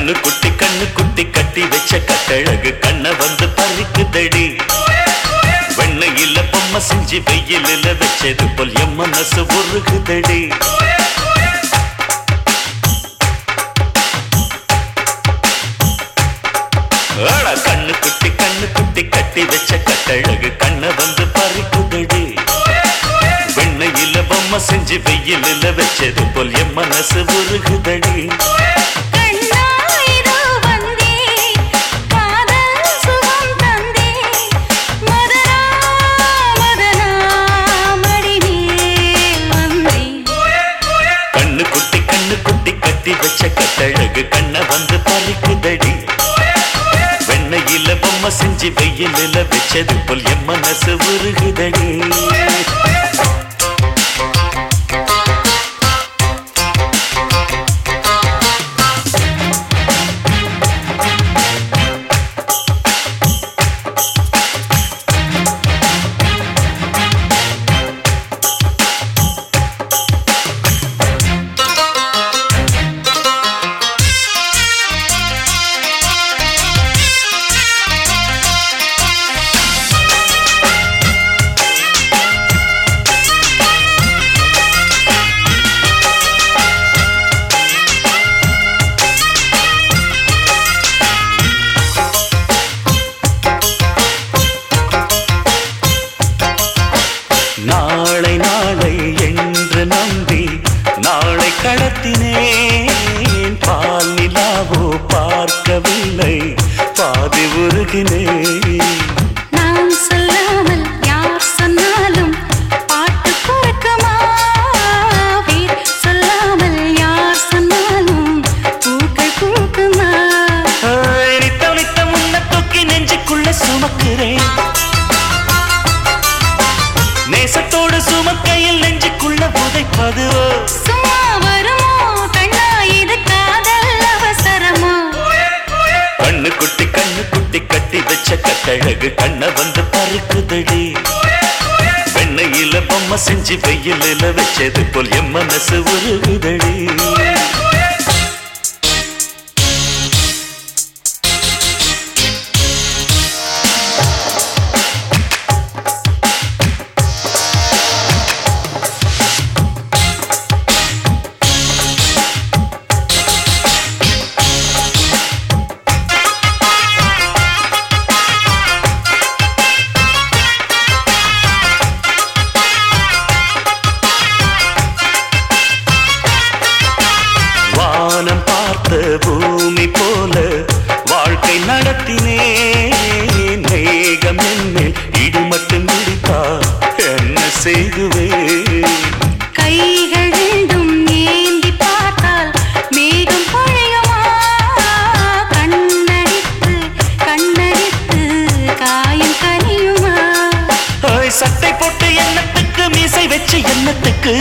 கண்ணு குட்டி கண்ணு குட்டி கட்டி வச்ச கட்டழகு கண்ண வந்து பறிக்குதடி வெண்ணையில பொம்மை செஞ்சு வெயிலில் வச்சது போல் என் மனசு உருகுதடி ஆடா கண்ணு குட்டி கண்ணு குட்டி கட்டி வச்ச கட்டழகு கண்ண வந்து பறிக்குதடி வெண்ணையில பொம்மை செஞ்சு வெயிலில் வச்சது போல் என் மனசு உருகுதடி கண்ணா இதோ வந்தேன் காதல் சுகம் தந்தேன் மதனா மதனா மடிமேல் வந்தேன் கண்ணு குட்டி கண்ணு குட்டி கட்டி வச்ச கட்டழகு கண்ண வந்து பறிக்குதடி வெண்ணையில பொம்மை செஞ்சு வெயிலில் வச்சது போல் என் மனசு உருகுதடி நாளை நாளை என்று நம்பி நாளை கடத்தினேன் பால் நிலாவோ பார்க்கவில்லை பாதி உருகினேன் நான் சொல்லாமல் யார் சொன்னாலும் பாட்டு பிறக்குமா வேர் சொல்லாமல் யார் சொன்னாலும் பூக்கள் பூக்குமா ஆய், நித்தம் நித்தம் உன்னை தூக்கி நெஞ்சுக்குள்ள சுமக்கிறேன் நேசத்தோடு சுமக்கையில் நெஞ்சுக்குள்ள புதைப்பதுவோ சும்மா வருமோ கண்ணா இது காதல் அவசரமோ கண்ணு குட்டி கண்ணு குட்டி கட்டி வச்ச கட்டழகு கண்ண வந்து பறிக்குதடி வெண்ணையில பொம்மை செஞ்சு வெயிலில் வச்சது போல் என் மனசு உருகுதடி வானம் பார்த்த பூமி போல வாழ்க்கை நடத்தினேன் மேகம் என்னை இடி மட்டும் முடித்தா என்ன செய்குவேன் கைகள் ரெண்டும் ஏந்தி பார்த்தால் மேகம் பொழியுமா கண்ணடித்து கண்ணடித்து காயம் கனியுமா ஓய், சட்டை போட்டு எண்ணத்துக்கு மீசை வச்சு எண்ணத்துக்கு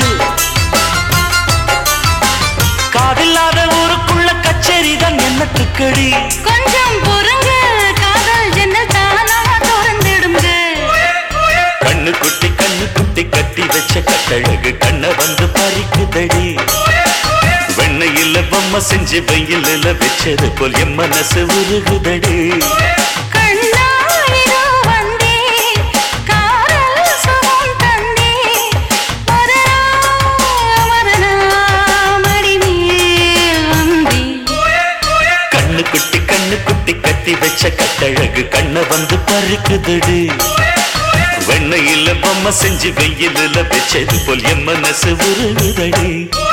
காதில்லாத ஊருக்குள்ள கச்சேரி தான் எண்ணத்துக்கடி கொஞ்சம் பொறுங்க காதல் ஜன்னல் தானா திறந்திடுங்க கண்ணு குட்டி கண்ணு குட்டி கட்டி வச்ச கட்டழகு கண்ண வந்து பறிக்குதடி வெண்ணையில பொம்மை செஞ்சு வெயிலில் வச்சது போல் என் மனசு உருகுதடி கண்ணா இதோ வந்தேன் காதல் சுகம் தந்தேன் மதனா மதனா மடிமேல் வந்தேன் கண்ணு குட்டி கண்ணு குட்டி கட்டி வச்ச கட்டழகு கண்ண வந்து பறிக்குதடி வெண்ணையில பொம்மை செஞ்சு வெயிலில் வச்சது போல் என் மனசு உருகுதடி